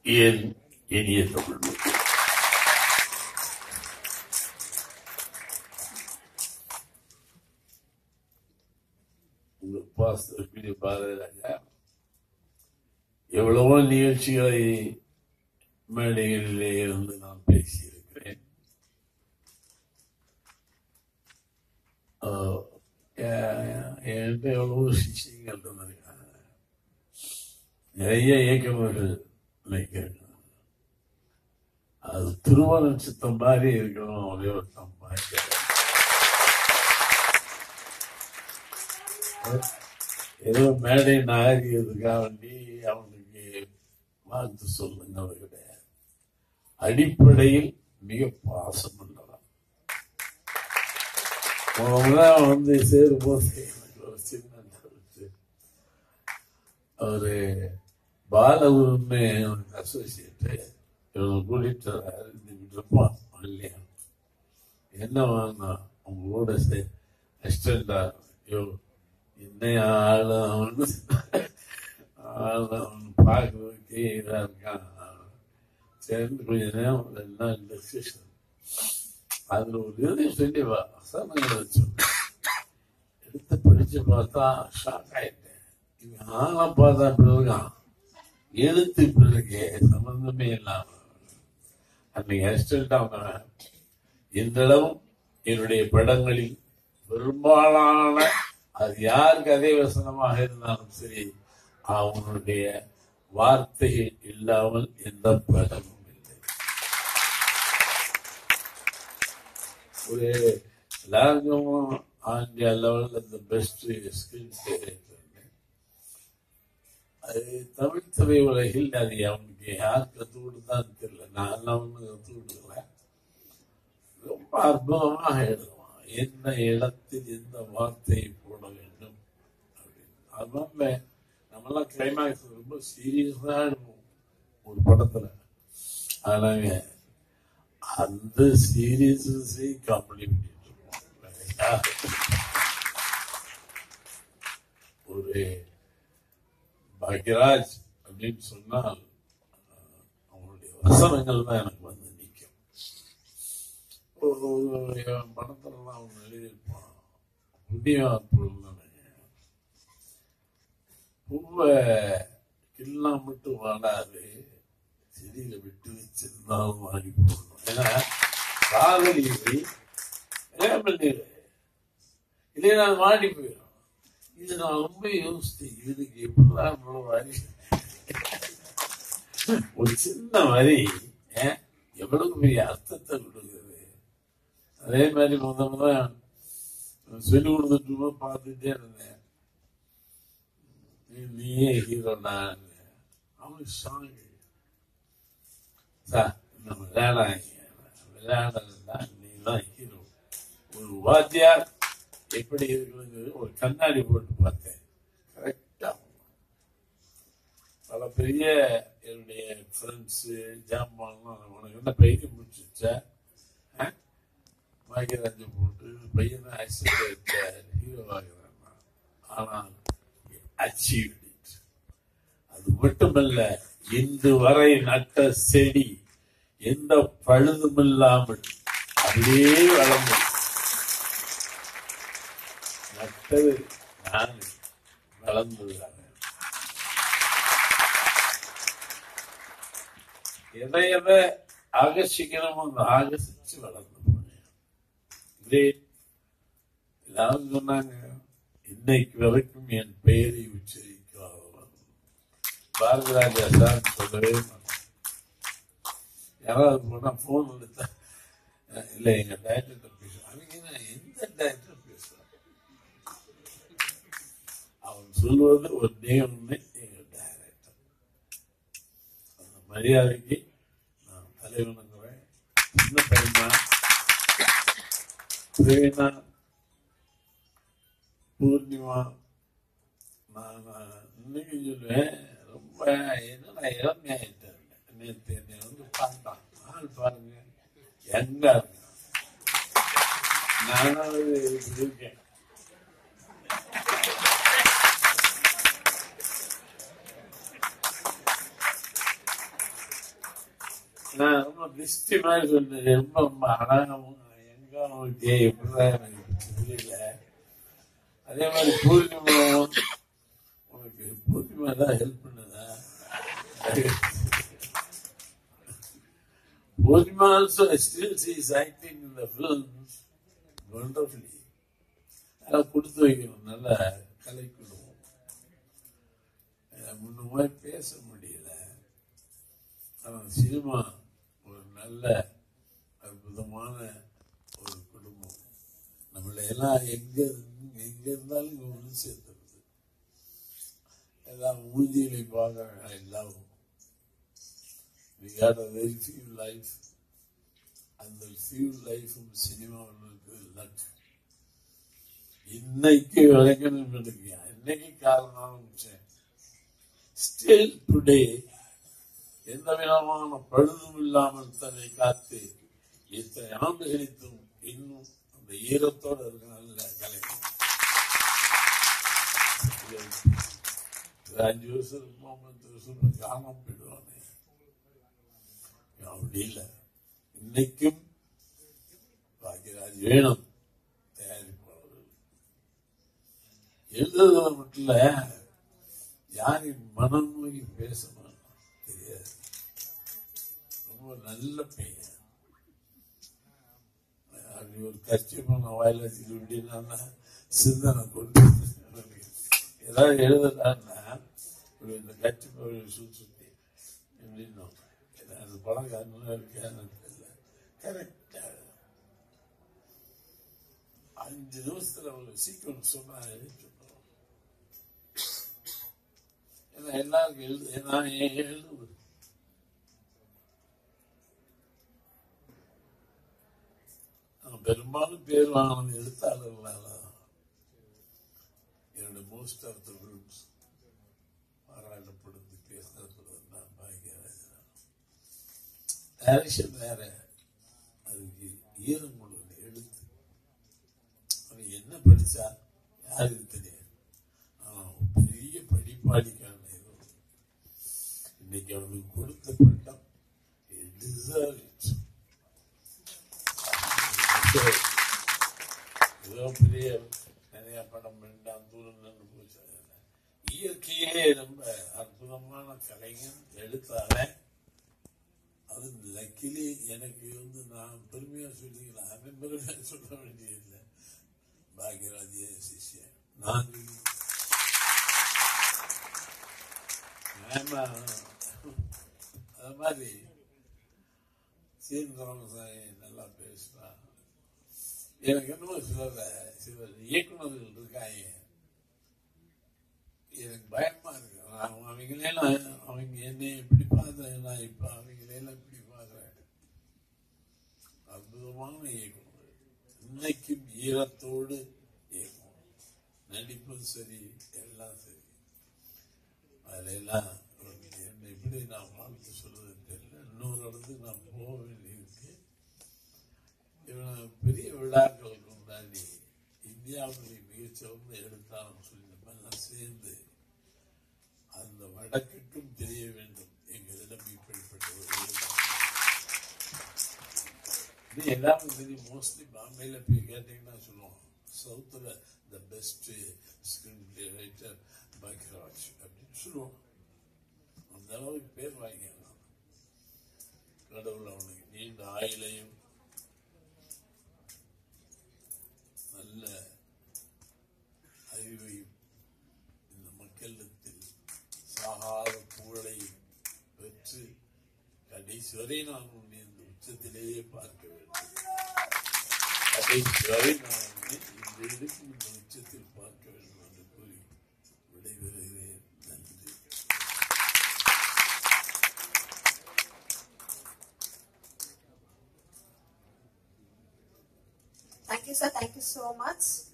என் இனிய தமிழ் மக்கள். உங்க பாஸ்தர் பாரதிராஜா எவ்வளவோ நிகழ்ச்சிகளை மேடைகளிலே இருந்து நான் பேசியிருக்கிறேன் ஆஹ் எ- என்கிட்ட எவ்வளவோ சிஷியங்கள் இருந்திருக்காங்க நிறைய இயக்குநர்கள் நினைக்கிறேன் அது திருமண சித்தம் மாதிரி இருக்கணும் ஒரே ஒரு மாதிரி ஏதோ மேடை நாகரிகத்துக்காக வேண்டி அவனுக்கு வாழ்த்து சொல்லுங்க கிடையாது அடிப்படையில் மிக பாசம் உள்ளவன் முதல்ல வந்து சேரும்போது எனக்கு ஒரு சின்ன doubt. அவரு பாலகுருன்னு அவனுக்கு அசோசியேட்டு இவனை கூட்டிட்டு வர்றாரு. இன்னைக்கு இருப்பான் இல்லையா என்ன வாங்கினா உங்களோட அசிஸ்டண்டா ஐயோ என்ன ஆளு அவனு ஆளு அவன் பார்க்கறதுக்கே இதா இருக்கான் சேர்ந்து கொஞ்ச நேரம் ரெண்டு நாள் டிஸ்கஷன் அதுல ஒரு இது சொல்லி வசனங்களை வச்சு எடுத்து படிச்சு பார்த்தா ஷாக் ஆயிட்டேன் இவன் ஆளை பார்த்தா இப்படி இருக்கான் எழுத்து இப்படி இருக்கே சம்பந்தமே இல்லாம அன்னைக்கு அசிஸ்டன்ட் அவங்க இன்றளவும் என்னுடைய படங்களில் பெரும்பாலான அது யார் கதை வசனமாக இருந்தாலும் சரி அவனுடைய வார்த்தைகள் இல்லாமல் எந்த படமும் இல்லை ஒரு எல்லாருக்கும் ஆண்டியா லெவலில் இந்த பெஸ்ட் ஸ்கிரீன் அது தமிழ் திரை உலகில் அது அவனுக்கு யார் கற்றுக் கொடுத்தான்னு தெரியல நான் எல்லாம் ஒன்றும் கற்றுக் கொடுக்கல ரொம்ப அற்புதமாக எழுதுவான் எந்த இடத்தில் எந்த வார்த்தையை போட வேண்டும் அப்படின்னு அதனால நம்மளாம் கிளைமேக்ஸ் ரொம்ப சீரியஸா இருக்கும் ஒரு படத்துல ஆனாங்க அந்த சீரியஸை காமெடி பண்ணிட்டு இருப்போம் இல்லையா? ஒரு பாக்யராஜ் அப்படின்னு சொன்னால் அஹ், அவங்களுடைய வசனங்கள் தான் எனக்கு வந்து நிற்கும் ஒரு ஒரு என் படத்துலலாம் அவன் எழுதியிருப்பான் புண்ணியம் பொருள் பூவை கிள்ளா மட்டும் வாடாது செடியில விட்டு வச்சிருந்தாலும் வாடி போடணும் ஏன்னா காதலி கல்யாணம் பண்ணிடு இல்லையா நான் வாடி போயிடும் இது நான் ரொம்ப யோசித்தேன் இதுக்கு எப்படிதான் இவ்வளவு வரி ஒரு சின்ன வரி ஏன், எவ்வளவு பெரிய அர்த்தத்தை கொடுக்குது அதே மாதிரி முத முத சொல்லி கொடுத்துட்டு பார்த்துட்டே இருந்தேன் நீ- நீயே ஹீரோடா அவனுக்கு சாங் சார் நம்ம விளையாடாங்க விளையாடா நீ தான் ஹீரோ ஒரு வாத்தியார் எப்படி இருக்குங்கிறது ஒரு கண்ணாடி போட்டு பார்த்தேன் கரெக்டா பல பெரிய என்னுடைய ஃப்ரெண்ட்ஸு ஜாமான்லாம் உனக்கு என்ன பையன் முடிச்சுச்சா பாக்கியராஜ போட்டு பையனை ஆக்சிடென்ட் ஹீரோ ஆகிறான் ஆனால் அச்சீவ் அது மட்டுமல்ல இன்று வரை நட்ட செடி எந்த பழுதுமில்லாமல் அப்படியே வளர்ந்து நட்டது நான் வளர்ந்தது எதை எதை ஆகர்ஷிக்கணுமோ அந்த ஆகர்ஷிச்சு வளர்ந்து போனேன் கிரேட் எல்லாரும் சொன்னாங்க இன்னைக்கு வரைக்கும் என் பெயரை உச்சரிக்காதவன் பாரதிராஜா சார் சொல்லவே மாட்டேன் யாராவது போனா போன் எடுத்தா அஹ், இல்ல எங்க டைரக்டர் பேசுறேன் அவங்க என்ன, எந்த டைரக்டர் பேசுறாங்க அவன் சொல்வது ஒன்னே ஒண்ணு எங்க டைரக்டர் அந்த மரியாதைக்கு நான் தலைவனுங்கிறேன் சின்ன பையனா பிரேனா பூர்ணிமா நான் நான் இன்னைக்கு சொல்லுவேன் ரொம்ப என்னடா இளமையாயிட்டேன் நேற்று என்னை வந்து பார்த்தான் ஆள் பாருங்க எங்க இருக்கேன் நானாவது இப்படி இருக்கேன் நான் ரொம்ப திருஷ்டி மாதிரி சொன்னேன் ரொம்ப ரொம்ப அழகாவும் எங்க அவனுக்கு எப்படிதான் எனக்கு புரியல அதே மாதிரி பூர்ணிமா உனக்கு பூர்ணிமா தான் ஹெல்ப் பண்ணதா Purnima also still she is acting in the films wonderfully அதெல்லாம் கொடுத்து வைக்கணும் நல்ல கலை குடும்பம் முன்ன மாதிரி பேச முடியல ஆனால் சினிமா ஒரு நல்ல அற்புதமான ஒரு குடும்பம் நம்மளை எல்லாம் எங்க எங்க இருந்தாலும் இங்க ஒன்று சேர்த்துருது எல்லாம் ஊதியலை பார்க்க எல்லாரும் we got a very few life அந்த few life சினிமாவுக்கு லக் இன்னைக்கு வரைக்கும் எனக்கு இன்னைக்கு காரணம் ஆரம்பிச்சேன் ஸ்டில் டுடே எந்த விதமான பழுதும் இல்லாமல் தன்னை காத்து இத்தனை ஆண்டு கழித்தும் இன்னும் அந்த ஈரத்தோடு இருக்க நல்ல கலை இது அஞ்சு வருஷம் இருக்குமா பத்து வருஷம் காணாம போயிடுவானே அப்படி இல்லை இன்னைக்கும் பாக்கியராஜ் வேணும் தயாரிப்பாளர்கள் எழுதுறது மட்டும் இல்ல யாரையும் மனம் நோக்கி பேசணும் தெரியாது ரொம்ப நல்ல பையன் அப்படி ஒரு கட்சி பண்ண வாயில வச்சுட்டு இப்படின்னா சிந்தனை கொண்டு ஏதாவது எழுதலான்னா இப்படி இந்த கட்சி சுத்தி சுத்தி எப்படின்னு அந்த படம் காரணம் இருக்கான்னு தெரியல கரெக்டா அஞ்சு நிமிஷத்துல ஒரு சீக்கிரம் சொன்னா எழுதிட்டு ஏன்னா எல்லாருக்கும் எழுது நான் ஏன் எழுது நான் பெரும்பாலும் பேர் வாங்கினது எழுத்தாளர்களால என்னோட மோஸ்ட் ஆஃப் த குரூப்ஸ் பாராட்டப்படுது பேசப்படுது நான் பாக்கியராஜன் டைரக்ஷன் வேற அதுக்கு ஈரம் முழுவதும் எழுத்து அவன் என்ன படிச்சா யாருக்கு தெரியாது ஆனா பெரிய படிப்பாடிக்கான இது இன்னைக்கு அவனுக்கு கொடுத்த பட்டம் deserve it. ஏதோ பெரிய நிறைய படம் வேண்டாம் தூரம் நின்று போச்சு இயற்கையிலே ரொம்ப அற்புதமான கலைஞன் எழுத்தாளன் அது லக்கிலி எனக்கு வந்து நான் பெருமையா சொல்லிக்கலாம் அவன் பெருமையா சொல்ல வேண்டியதில்லை பாக்யராஜிய சிஷ்யன் நான் ஆமா. அது மாதிரி சீர்திரம் நல்லா பேசுறான் எனக்கு என்னமோ சிலர் சிலர் இயக்குநர்கள் இருக்காங்க எனக்கு பயமா இருக்கு நான் அவங்களெல்லாம் அவங்க என்னை எப்படி பார்த்தேன் நான் இப்ப அவங்களெல்லாம் இப்படி பார்க்கிறேன் அற்புதமான இயக்குனர் இன்னைக்கும் ஈரத்தோடு இயக்குனர் நடிப்பும் சரி எல்லாம் சரி அதுல எல்லாம் என்னை எப்படி நான் வாழ்த்து சொல்றது தெரியல இன்னொரு இடத்துக்கு நான் போக வேண்டியிருக்கு இவன் பெரிய விழாக்களுக்கு முன்னாடி இந்தியாவுடைய மிகச்சிறந்த எழுத்தாளர் சொல்லி நம்ம எல்லாம் சேர்ந்து அந்த வடக்குக்கும் தெரிய வேண்டும் எங்களிடம் இப்படிப்பட்ட ஒரு எழுத்தாளர். இது எல்லாரும் தெரியும் மோஸ்ட்லி பாம்பேல போய் கேட்டீங்கன்னா சொல்லுவோம் சவுத்துல the best screenplay writer Bhagyaraj அப்படின்னு சொல்லுவோம் அந்த அளவுக்கு பேர் வாங்கிக்கலாம் கடவுள் அவனுக்கு நீண்ட ஆயுளையும் நல்ல அறிவையும் இந்த மக்களிடத்தில் சாகாத புகழையும் பெற்று கடைசி வரை நான் உன்னை இந்த உச்சத்திலேயே பார்க்க வேண்டும் கடைசி வரை நான் உன்னை இந்த இருக்கும் இந்த உச்சத்தில் பார்க்க வேண்டும் என்று கூறி விடைபெறுகிறேன் நன்றி Thank you, sir. Thank you so much.